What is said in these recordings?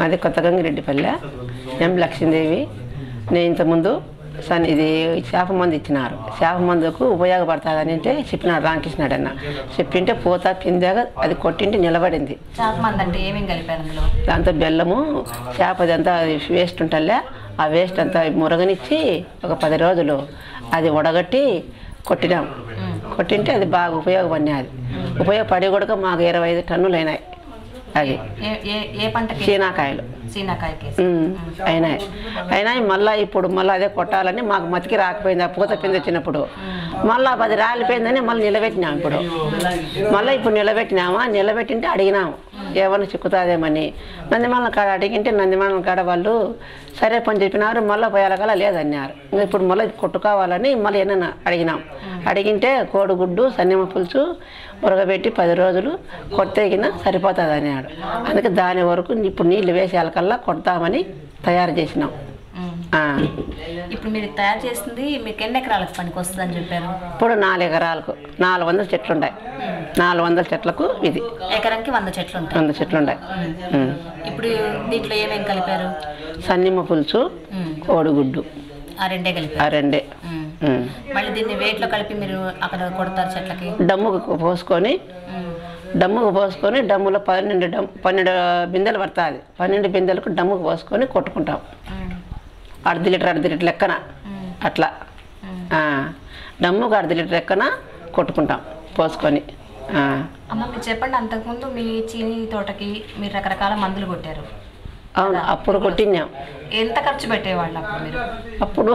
మాది కొత్త గంగిరెడ్డిపల్లె ఎం లక్ష్మీదేవి నేను ఇంతకుముందు సన్ ఇది చేప మందు ఇచ్చినారు చేప మందుకు ఉపయోగపడుతుందని అంటే చెప్పినాడు రామకృష్ణుడు అన్న చెప్పింటే పోత పిందాక అది కొట్టింటే నిలబడింది చేప మంది అంటే ఏమేమి కలిపారు అందులో దాంతో బెల్లము చేపదంతా వేస్ట్ ఉంటలే ఆ వేస్ట్ అంతా మురగనిచ్చి ఒక పది రోజులు అది ఉడగట్టి కొట్టినాం కొట్టింటే అది బాగా ఉపయోగపడినది ఉపయోగపడి కూడా మాకు ఇరవై ఐదు టన్నులు అయినాయి అవి ఏ ఏ ఏ పంటకి చీనాకాయలు సీనాకాయకి ఉమ్, అయినాయి అయినాయి మళ్ళీ ఇప్పుడు మళ్ళీ అదే కొట్టాలని మాకు మతికి రాకపోయింది ఆ పూత పిండి వచ్చినప్పుడు మళ్ళీ అది రాలిపోయిందని మళ్ళీ నిలబెట్టినాం ఇప్పుడు మళ్ళీ ఇప్పుడు నిలబెట్టినామా నిలబెట్టింటే అడిగినాము ఏమన్నా చిక్కుతాదేమని నందిమాల కాడ అడిగింటే నందిమాల కాడ వాళ్ళు సరే పని చెప్పినారు మళ్ళీ పోయాలకల్లా లేదన్నారు ఇంకా ఇప్పుడు మళ్ళీ కొట్టుకోవాలని మళ్ళీ ఏమన్నా అడిగినాం అడిగింటే కోడిగుడ్డు సన్నిమ పులుసు ఉరగబెట్టి పది రోజులు కొట్టేగిన సరిపోతుంది అన్నాడు అందుకే దాని వరకు ఇప్పుడు నీళ్లు వేసేయాలకల్లా కొడతామని తయారు చేసినాం ఉమ్. ఆ, ఇప్పుడు మీరు తయారు చేసింది మీకు ఎన్ని ఎకరాలకు పనికి వస్తుందని చెప్పారు ఇప్పుడు నాలుగు ఎకరాలకు నాలుగు వందల చెట్లు ఉన్నాయి నాలుగు వందల చెట్లకు ఇది ఎకరానికి వంద చెట్లు ఉంటాయి వంద చెట్లు ఉన్నాయి ఉమ్. ఇప్పుడు దీంట్లో ఏమేమి కలిపారు సన్నిమ పులుసు ఉమ్. కోడిగుడ్డు ఆ రెండే ఆ కలిపారు రెండే ఉమ్. ఉమ్. మళ్ళీ దీన్ని వేట్లో కలిపి మీరు అక్కడ కొడతారు చెట్లకి డమ్ముకు పోసుకొని ఉమ్. డమ్ముకు పోసుకొని డమ్ములో పన్నెండు డమ్ పన్నెండు బిందెలు పడుతుంది పన్నెండు బిందెలకు డమ్ముకు పోసుకొని కొట్టుకుంటాం ఉమ్. అర్ధ లీటర్ అర్ధ లీటర్ లెక్కన ఉమ్. అట్లా ఉమ్. ఆ, డమ్ముకు అర్ధ లీటర్ లెక్కన కొట్టుకుంటాం పోసుకొని ఆ. అమ్మ మీరు చెప్పండి అంతకుముందు మీ చీని తోటకి మీరు రకరకాల మందులు కొట్టారు అవును అప్పుడు కొట్టినాం ఎంత ఖర్చు పెట్టేవాళ్ళు అప్పుడు మీరు అప్పుడు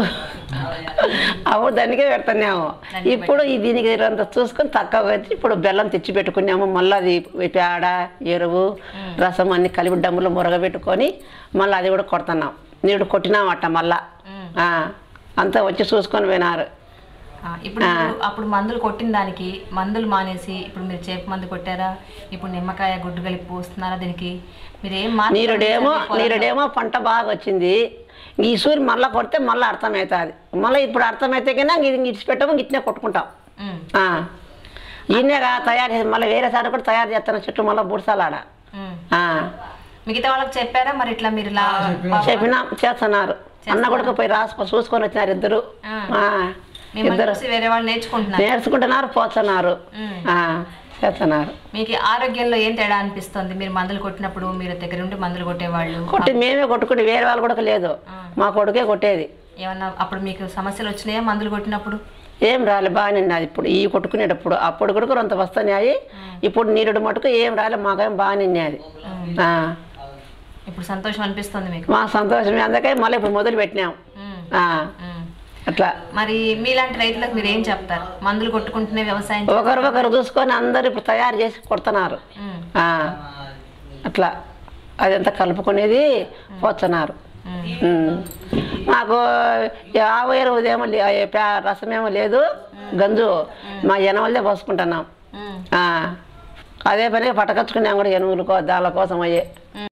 అప్పుడు దానికే పెడుతున్నాము ఇప్పుడు ఈ దీనికి అంత చూసుకొని తక్కువ పెట్టి ఇప్పుడు బెల్లం తెచ్చి పెట్టుకున్నాము మళ్ళీ అది పేడ ఎరువు రసం అన్ని కలిపి డమ్ములో మురగబెట్టుకొని మళ్ళీ అది కూడా కొడుతున్నాం నీడు కొట్టినాం అట్ట మళ్ళా ఉమ్. ఆ, అంతా వచ్చి చూసుకొని పోయినారు ఆ, ఇప్పుడు మీరు అప్పుడు మందులు కొట్టిన దానికి మందులు మానేసి ఇప్పుడు మీరు చేప మందు కొట్టారా ఇప్పుడు నిమ్మకాయ గుడ్డు కలిపి పోస్తున్నారా దీనికి మీరు ఏం మార్పు నీరుడేమో గమనించారు మీ పొలంలో? నీరుడేమో పంట బాగా వచ్చింది ఈ సూర్యు మళ్ళీ కొడితే మళ్ళీ అర్థమవుతుంది మళ్ళీ ఇప్పుడు అర్థమైతే కన్నా ఇది ఇచ్చిపెట్టము ఇట్నే కొట్టుకుంటాం ఉమ్, ఆ. ఈయనగా తయారు చేసి మళ్ళీ వేరే సార్ కూడా తయారు చేస్తాను చెట్లు మళ్ళీ బుడసాలాడ ఉమ్. ఆ. మిగతా వాళ్ళకి చెప్పారా మరి ఇట్లా మీరు ఇలా చెప్పినా చేస్తున్నారు అన్న కూడా పోయి రాసుకో చూసుకొని వచ్చినారు ఇద్దరు ఆ. ఆ. మిమ్మల్ని ఇద్దరు చూసి వేరే వాళ్ళు నేర్చుకుంటున్నారు నేర్చుకుంటున్నారు పోతున్నారు ఉమ్. ఆ. చేస్తున్నారు మీకు ఆరోగ్యంలో ఏం తేడా అనిపిస్తుంది మీరు మందులు కొట్టినప్పుడు మీరు దగ్గర ఉండి మందులు కొట్టేవాళ్ళు కొట్టి మేమే కొట్టుకుని వేరే వాళ్ళు కూడా లేదు మా కొడుకే కొట్టేది ఏమన్నా అప్పుడు మీకు సమస్యలు వచ్చినాయా మందులు కొట్టినప్పుడు ఏం రాలే బాగానే ఉన్నది ఇప్పుడు ఈ కొట్టుకునేటప్పుడు అప్పుడు కూడా కొంత వస్తున్నాయి ఇప్పుడు నీరుడు మటుకు ఏం రాలే మాకేం బాగానే ఉన్నది ఆ. ఇప్పుడు సంతోషం అనిపిస్తుంది మీకు మా సంతోషమే అందుకే మళ్ళీ ఇప్పుడు మొదలు పెట్టినాం ఉమ్, ఆ. ఉమ్. అట్లా మరి మీలాంటి రైతులకు మీరు ఏం చెప్తారు మందులు కొట్టుకుంటూనే వ్యవసాయం ఒకరు ఒకరు చూసుకొని అందరు ఇప్పుడు తయారు చేసి కొడుతున్నారు ఉమ్, ఆ. అట్లా అదంతా కలుపుకునేది పోతున్నారు ఉమ్. ఉమ్. మాకు ఆవు ఎరువుదేమో లే- ఏ పే- రసమేమో లేదు గంజు మా ఎనవలదే పోసుకుంటున్నాం ఉమ్. ఆ. అదే పనిగా పట్టకచ్చుకున్నాం కూడా ఎనుగులు కో- దానిల కోసం అయ్యే